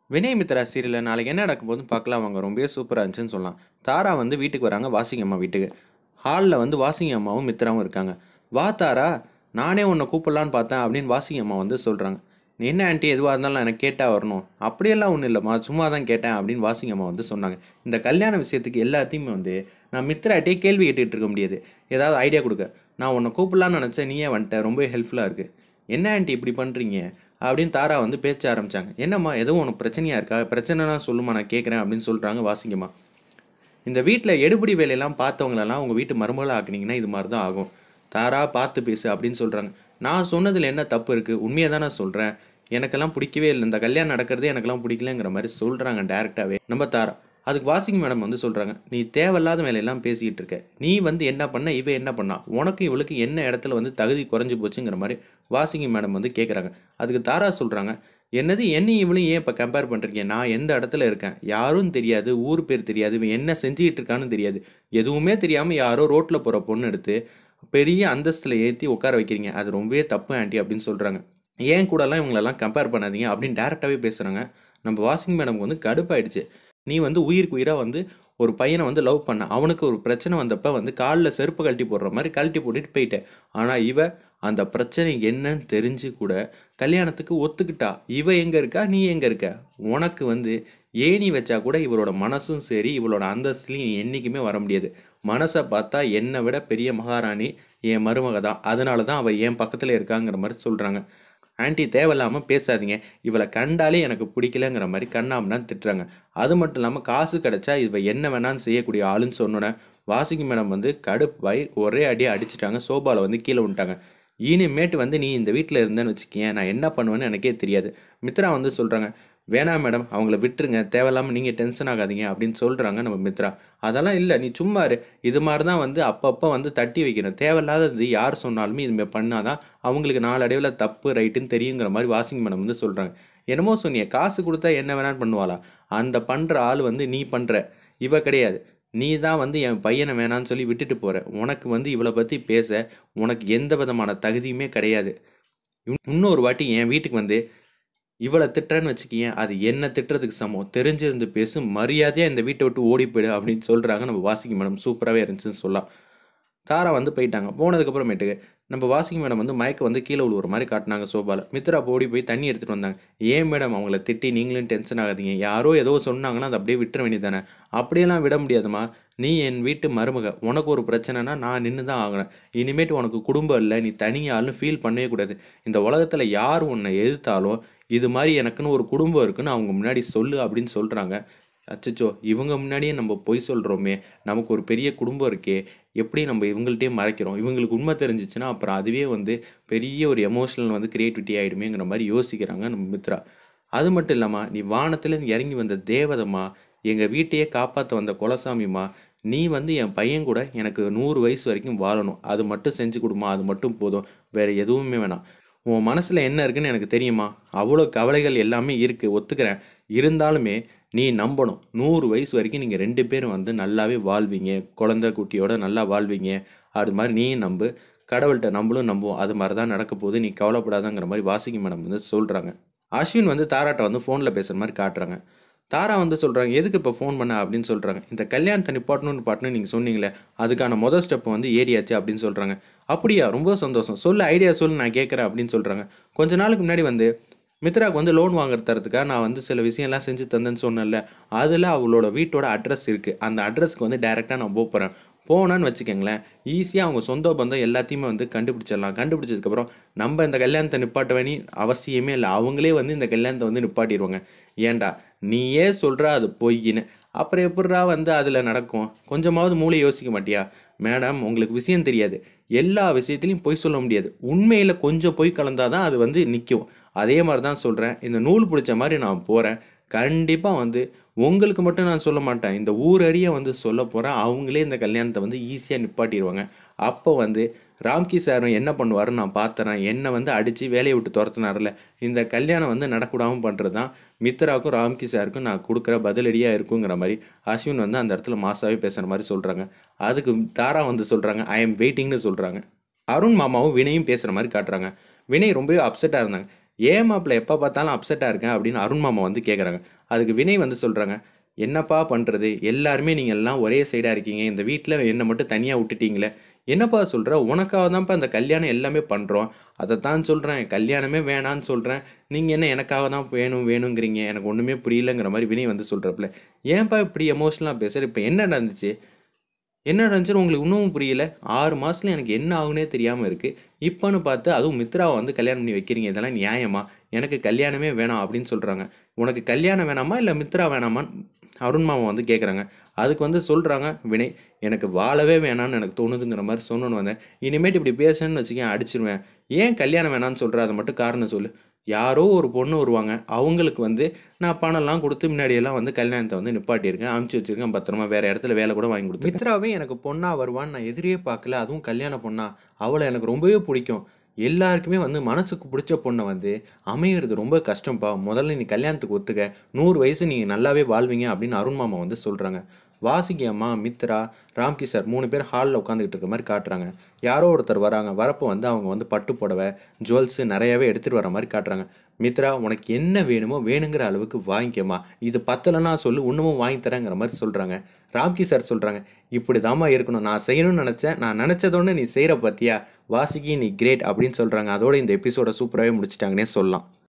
வினய் மித்ரா சீரியலில் நாளைக்கு என்ன நடக்க போகுதுன்னு பார்க்கலாம் அவங்க ரொம்பவே சூப்பராக இருந்துச்சுன்னு சொல்லலாம் தாரா வந்து வீட்டுக்கு வராங்க வாசிங்க அம்மா வீட்டுக்கு ஹாலில் வந்து வாசிங்க அம்மாவும் மித்ராவும் இருக்காங்க வா தாரா நானே உன்னை கூப்பிடலான்னு பார்த்தேன் அப்படின்னு வாசிங்க அம்மா வந்து சொல்கிறாங்க நீ என்ன ஆண்டி எதுவாக இருந்தாலும் எனக்கு கேட்டால் வரணும் அப்படியெல்லாம் ஒன்றும் இல்லைம்மா சும்மா தான் கேட்டேன் அப்படின்னு வாசிங்க அம்மா வந்து சொன்னாங்க இந்த கல்யாண விஷயத்துக்கு எல்லாத்தையுமே வந்து நான் மித்ராட்டே கேள்வி கேட்டுட்டு இருக்க முடியாது ஏதாவது ஐடியா கொடுக்க நான் உன்னை கூப்பிடலான்னு நினச்சேன் நீயே வந்துட்ட ரொம்ப ஹெல்ப்ஃபுல்லாக இருக்குது என்ன ஆண்டி இப்படி பண்ணுறீங்க அப்படின்னு தாரா வந்து பேச்ச ஆரம்பித்தாங்க என்னம்மா எதுவும் உனக்கு பிரச்சனையாக இருக்கா பிரச்சனைனா சொல்லுமா நான் கேட்குறேன் அப்படின்னு சொல்கிறாங்க வாசிங்கம்மா இந்த வீட்டில் எடுபடி வேலையெல்லாம் பார்த்தவங்களெல்லாம் உங்கள் வீட்டு மருமகளாக ஆக்குனீங்கன்னா இது மாதிரி தான் ஆகும் தாரா பார்த்து பேசு அப்படின்னு சொல்கிறாங்க நான் சொன்னதில் என்ன தப்பு இருக்குது உண்மையை தான் நான் சொல்கிறேன் எனக்கெல்லாம் பிடிக்கவே இல்லை இந்த கல்யாணம் நடக்கிறதே எனக்கெல்லாம் பிடிக்கலங்கிற மாதிரி சொல்கிறாங்க டேரெக்டாகவே நம்ம தாரா அதுக்கு வாசிங் மேடம் வந்து சொல்கிறாங்க நீ தேவையில்லாத வேலையெல்லாம் பேசிக்கிட்டு இருக்க நீ வந்து என்ன பண்ண இவ என்ன பண்ணா உனக்கு இவளுக்கு என்ன இடத்துல வந்து தகுதி குறைஞ்சி போச்சுங்கிற மாதிரி வாசிங்க மேடம் வந்து கேட்குறாங்க அதுக்கு தாரா சொல்கிறாங்க என்னது என்னையும் இவளையும் ஏன் இப்போ கம்பேர் பண்ணுறீங்க நான் எந்த இடத்துல இருக்கேன் யாரும் தெரியாது ஊர் பேர் தெரியாது இவன் என்ன செஞ்சுக்கிட்டு இருக்கான்னு தெரியாது எதுவுமே தெரியாமல் யாரோ ரோட்டில் போகிற பொண்ணு எடுத்து பெரிய அந்தஸ்தில் ஏற்றி உட்கார வைக்கிறீங்க அது ரொம்பவே தப்பு ஆண்டி அப்படின்னு சொல்கிறாங்க ஏன் கூடலாம் இவங்களெல்லாம் கம்பேர் பண்ணாதீங்க அப்படின்னு டேரெக்டாகவே பேசுகிறாங்க நம்ம வாஷிங் மேடம்க்கு வந்து கடுப்பாயிடுச்சு நீ வந்து உயிருக்கு உயிராக வந்து ஒரு பையனை வந்து லவ் பண்ண அவனுக்கு ஒரு பிரச்சனை வந்தப்ப வந்து காலில் செருப்பு கழட்டி போடுற மாதிரி கழட்டி போட்டுட்டு போயிட்டேன் ஆனால் இவ அந்த பிரச்சனை என்னன்னு தெரிஞ்சு கூட கல்யாணத்துக்கு ஒத்துக்கிட்டா இவ எங்கே இருக்கா நீ எங்கே இருக்க உனக்கு வந்து ஏணி வச்சா கூட இவரோட மனசும் சரி இவளோட அந்தஸ்துலையும் என்றைக்குமே வர முடியாது மனசை பார்த்தா என்னை விட பெரிய மகாராணி என் மருமக தான் அதனால தான் அவள் என் பக்கத்தில் இருக்காங்கிற மாதிரி சொல்கிறாங்க ஆன்ட்டி தேவையில்லாமல் பேசாதீங்க இவளை கண்டாலே எனக்கு பிடிக்கலங்கிற மாதிரி கண்ணாமனா திட்டுறாங்க அது மட்டும் இல்லாமல் காசு கிடைச்சா இவ என்ன வேணாலும் செய்யக்கூடிய ஆளுன்னு சொன்னோன்னே வாசிக்கு மேடம் வந்து கடுப்பாய் ஒரே அடியாக அடிச்சிட்டாங்க சோபாவில் வந்து கீழே விட்டாங்க இனிமேட்டு வந்து நீ இந்த வீட்டில் இருந்தேன்னு வச்சுக்கேன் நான் என்ன பண்ணுவேன்னு எனக்கே தெரியாது மித்ரா வந்து சொல்கிறாங்க வேணாம் மேடம் அவங்கள விட்டுருங்க தேவையில்லாமல் நீங்கள் டென்ஷன் ஆகாதீங்க அப்படின்னு சொல்கிறாங்க நம்ம மித்ரா அதெல்லாம் இல்லை நீ சும்மா இரு இது மாதிரி தான் வந்து அப்பப்போ வந்து தட்டி வைக்கணும் தேவையில்லாதது யார் சொன்னாலுமே இதுமாதிரி பண்ணாதான் அவங்களுக்கு நாளடைவில் தப்பு ரைட்டுன்னு தெரியுங்கிற மாதிரி வாஷிங் மேடம் வந்து சொல்கிறாங்க என்னமோ சொன்னிய காசு கொடுத்தா என்ன வேணாலும் பண்ணுவாளா அந்த பண்ணுற ஆள் வந்து நீ பண்ணுற இவ கிடையாது நீ தான் வந்து என் பையனை வேணான்னு சொல்லி விட்டுட்டு போகிற உனக்கு வந்து இவளை பற்றி பேச உனக்கு எந்த விதமான தகுதியுமே கிடையாது இன்னொரு வாட்டி என் வீட்டுக்கு வந்து இவளை திட்டுறேன்னு வச்சுக்கியேன் அது என்ன திட்டுறதுக்கு சமம் தெரிஞ்சிருந்து பேசு மரியாதையாக இந்த வீட்டை விட்டு ஓடி போயிடு அப்படின்னு சொல்கிறாங்க நம்ம வாசிக்கு மேடம் சூப்பராகவே இருந்துச்சுன்னு சொல்லலாம் தாரா வந்து போயிட்டாங்க போனதுக்கப்புறமேட்டுக்கு நம்ம வாசிக்கு மேடம் வந்து மயக்க வந்து கீழே விழுவுற மாதிரி காட்டினாங்க சோபாவில் மித்ரா ஓடி போய் தண்ணி எடுத்துகிட்டு வந்தாங்க ஏன் மேடம் அவங்கள திட்டி நீங்களும் டென்ஷன் ஆகாதீங்க யாரோ ஏதோ சொன்னாங்கன்னா அதை அப்படியே விட்டுற வேண்டியதானே அப்படியெல்லாம் விட முடியாதுமா நீ என் வீட்டு மருமக உனக்கு ஒரு பிரச்சனைனா நான் நின்று தான் ஆகுறேன் இனிமேட்டு உனக்கு குடும்பம் இல்லை நீ தனியாலும் ஃபீல் பண்ணவே கூடாது இந்த உலகத்தில் யார் உன்னை எதிர்த்தாலும் இது மாதிரி எனக்குன்னு ஒரு குடும்பம் இருக்குன்னு அவங்க முன்னாடி சொல்லு அப்படின்னு சொல்கிறாங்க அச்சச்சோ இவங்க முன்னாடியே நம்ம பொய் சொல்கிறோமே நமக்கு ஒரு பெரிய குடும்பம் இருக்கே எப்படி நம்ம இவங்கள்ட்டே மறைக்கிறோம் இவங்களுக்கு உண்மை தெரிஞ்சிச்சுன்னா அப்புறம் அதுவே வந்து பெரிய ஒரு எமோஷனல் வந்து க்ரியேட்டிவிட்டி ஆகிடுமேங்கிற மாதிரி யோசிக்கிறாங்க நம்ம மித்ரா அது மட்டும் இல்லாமல் நீ வானத்துலேருந்து இறங்கி வந்த தேவதம்மா எங்கள் வீட்டையே காப்பாற்ற வந்த குலசாமிம்மா நீ வந்து என் பையன் கூட எனக்கு நூறு வயசு வரைக்கும் வாழணும் அது மட்டும் செஞ்சு கொடுமா அது மட்டும் போதும் வேறு எதுவுமே வேணாம் உன் மனசில் என்ன இருக்குன்னு எனக்கு தெரியுமா அவ்வளோ கவலைகள் எல்லாமே இருக்குது ஒத்துக்கிறேன் இருந்தாலுமே நீ நம்பணும் நூறு வயசு வரைக்கும் நீங்கள் ரெண்டு பேரும் வந்து நல்லாவே வாழ்வீங்க குழந்தை குட்டியோட நல்லா வாழ்வீங்க அது மாதிரி நீயும் நம்பு கடவுள்கிட்ட நம்மளும் நம்புவோம் அது மாதிரி தான் நடக்க போகுது நீ கவலைப்படாதங்கிற மாதிரி வாசிக்கு மேடம் வந்து சொல்கிறாங்க அஸ்வின் வந்து தாராட்ட வந்து ஃபோனில் பேசுகிற மாதிரி காட்டுறாங்க தாரா வந்து சொல்கிறாங்க எதுக்கு இப்போ ஃபோன் பண்ண அப்படின்னு சொல்கிறாங்க இந்த கல்யாணத்தை நிப்பாட்டணும்னு பாட்டணும் நீங்கள் சொன்னீங்களே அதுக்கான மொதல் ஸ்டெப் வந்து ஏறியாச்சு அப்படின்னு சொல்கிறாங்க அப்படியா ரொம்ப சந்தோஷம் சொல்லு ஐடியா சொல்லு நான் கேட்குறேன் அப்படின்னு சொல்கிறாங்க கொஞ்ச நாளுக்கு முன்னாடி வந்து மித்ராவுக்கு வந்து லோன் வாங்குற தரத்துக்காக நான் வந்து சில விஷயம்லாம் செஞ்சு தந்தேன்னு சொன்னேன்ல அதில் அவளோட வீட்டோட அட்ரஸ் இருக்குது அந்த அட்ரஸ்க்கு வந்து டைரெக்டாக நான் போகிறேன் போனேன்னு வச்சுக்கோங்களேன் ஈஸியாக அவங்க சொந்த பந்தம் எல்லாத்தையுமே வந்து கண்டுபிடிச்சிடலாம் கண்டுபிடிச்சதுக்கப்புறம் நம்ம இந்த கல்யாணத்தை நிப்பாட்ட வேணி அவசியமே இல்லை அவங்களே வந்து இந்த கல்யாணத்தை வந்து நிப்பாட்டிடுவாங்க ஏன்டா நீயே சொல்கிற அது பொய்ன்னு அப்புறம் எப்படிரா வந்து அதில் நடக்கும் கொஞ்சமாவது மூளை யோசிக்க மாட்டியா மேடம் உங்களுக்கு விஷயம் தெரியாது எல்லா விஷயத்துலையும் பொய் சொல்ல முடியாது உண்மையில் கொஞ்சம் பொய் கலந்தால் தான் அது வந்து நிற்கும் அதே மாதிரி தான் சொல்கிறேன் இந்த நூல் பிடிச்ச மாதிரி நான் போகிறேன் கண்டிப்பாக வந்து உங்களுக்கு மட்டும் நான் சொல்ல மாட்டேன் இந்த ஊரறிய வந்து சொல்ல போகிறேன் அவங்களே இந்த கல்யாணத்தை வந்து ஈஸியாக நிப்பாட்டிடுவாங்க அப்போ வந்து ராம்கி சாரும் என்ன பண்ணுவாருன்னு நான் பார்த்துறேன் என்னை வந்து அடித்து வேலையை விட்டு துரத்துனார்ல இந்த கல்யாணம் வந்து நடக்கூடாமல் பண்ணுறது தான் மித்ராவுக்கும் ராம்கி சாருக்கும் நான் கொடுக்குற பதிலடியாக இருக்குங்கிற மாதிரி அஸ்வின் வந்து அந்த இடத்துல மாசாவே பேசுகிற மாதிரி சொல்கிறாங்க அதுக்கு தாரா வந்து சொல்கிறாங்க ஐ எம் வெயிட்டிங்னு சொல்கிறாங்க அருண் மாமாவும் வினையும் பேசுகிற மாதிரி காட்டுறாங்க வினய் ரொம்பவே அப்செட்டாக இருந்தாங்க ஏன் மாப்பிள்ள எப்போ பார்த்தாலும் அப்செட்டாக இருக்கேன் அப்படின்னு அருண் மாமா வந்து கேட்குறாங்க அதுக்கு வினய் வந்து சொல்கிறாங்க என்னப்பா பண்ணுறது எல்லாருமே நீங்கள் எல்லாம் ஒரே சைடாக இருக்கீங்க இந்த வீட்டில் என்னை மட்டும் தனியாக விட்டுட்டீங்களே என்னப்பா சொல்கிற உனக்காக தான்ப்பா இந்த கல்யாணம் எல்லாமே பண்ணுறோம் அதை தான் சொல்கிறேன் கல்யாணமே வேணான்னு சொல்கிறேன் நீங்கள் என்ன எனக்காக தான் வேணும் வேணுங்கிறீங்க எனக்கு ஒன்றுமே புரியலங்கிற மாதிரி வினய் வந்து சொல்கிறப்பல ஏன்ப்பா இப்படி எமோஷனலாக பேசுகிற இப்போ என்ன நடந்துச்சு என்ன நடந்துச்சுன்னு உங்களுக்கு இன்னமும் புரியல ஆறு மாதத்துல எனக்கு என்ன ஆகுனே தெரியாமல் இருக்குது இப்போன்னு பார்த்து அதுவும் மித்ராவை வந்து கல்யாணம் பண்ணி வைக்கிறீங்க இதெல்லாம் நியாயமா எனக்கு கல்யாணமே வேணாம் அப்படின்னு சொல்கிறாங்க உனக்கு கல்யாணம் வேணாமா இல்லை மித்ரா வேணாமான்னு அருண் மாமா வந்து கேட்குறாங்க அதுக்கு வந்து சொல்கிறாங்க வினய் எனக்கு வாழவே வேணாம்னு எனக்கு தோணுதுங்கிற மாதிரி சொன்னோன்னு வந்தேன் இனிமேட்டு இப்படி பேசுன்னு வச்சுக்கேன் அடிச்சிருவேன் ஏன் கல்யாணம் வேணாம்னு சொல்கிற அதை மட்டும் காரணம் சொல்லு யாரோ ஒரு பொண்ணு வருவாங்க அவங்களுக்கு வந்து நான் பணம்லாம் கொடுத்து முன்னாடியெல்லாம் வந்து கல்யாணத்தை வந்து நிப்பாட்டியிருக்கேன் அமுச்சு வச்சிருக்கேன் பத்திரமா வேறு இடத்துல வேலை கூட வாங்கி கொடுத்து மித்ராவே எனக்கு பொண்ணா வருவான்னு நான் எதிரியே பார்க்கல அதுவும் கல்யாண பொண்ணா அவளை எனக்கு ரொம்பவே பிடிக்கும் எல்லாருக்குமே வந்து மனசுக்கு பிடிச்ச பொண்ணை வந்து அமையிறது ரொம்ப கஷ்டம்ப்பா முதல்ல நீ கல்யாணத்துக்கு ஒத்துக்க நூறு வயசு நீங்கள் நல்லாவே வாழ்வீங்க அப்படின்னு அருண் மாமா வந்து சொல்கிறாங்க வாசுகி அம்மா மித்ரா ராம்கி சார் மூணு பேர் ஹாலில் உட்காந்துக்கிட்டு இருக்க மாதிரி காட்டுறாங்க யாரோ ஒருத்தர் வராங்க வரப்போ வந்து அவங்க வந்து பட்டு புடவை ஜுவல்ஸு நிறையவே எடுத்துகிட்டு வர மாதிரி காட்டுறாங்க மித்ரா உனக்கு என்ன வேணுமோ வேணுங்கிற அளவுக்கு வாங்கிக்கம்மா இது பத்தலைன்னா சொல்லு இன்னமும் வாங்கி தரேங்கிற மாதிரி சொல்கிறாங்க ராம்கி சார் சொல்கிறாங்க இப்படி தாம்மா இருக்கணும் நான் செய்யணும்னு நினச்சேன் நான் நினச்சதோன்னு நீ செய்கிற பத்தியா வாசுகி நீ கிரேட் அப்படின்னு சொல்கிறாங்க அதோட இந்த எபிசோட சூப்பராகவே முடிச்சிட்டாங்கன்னே சொல்லலாம்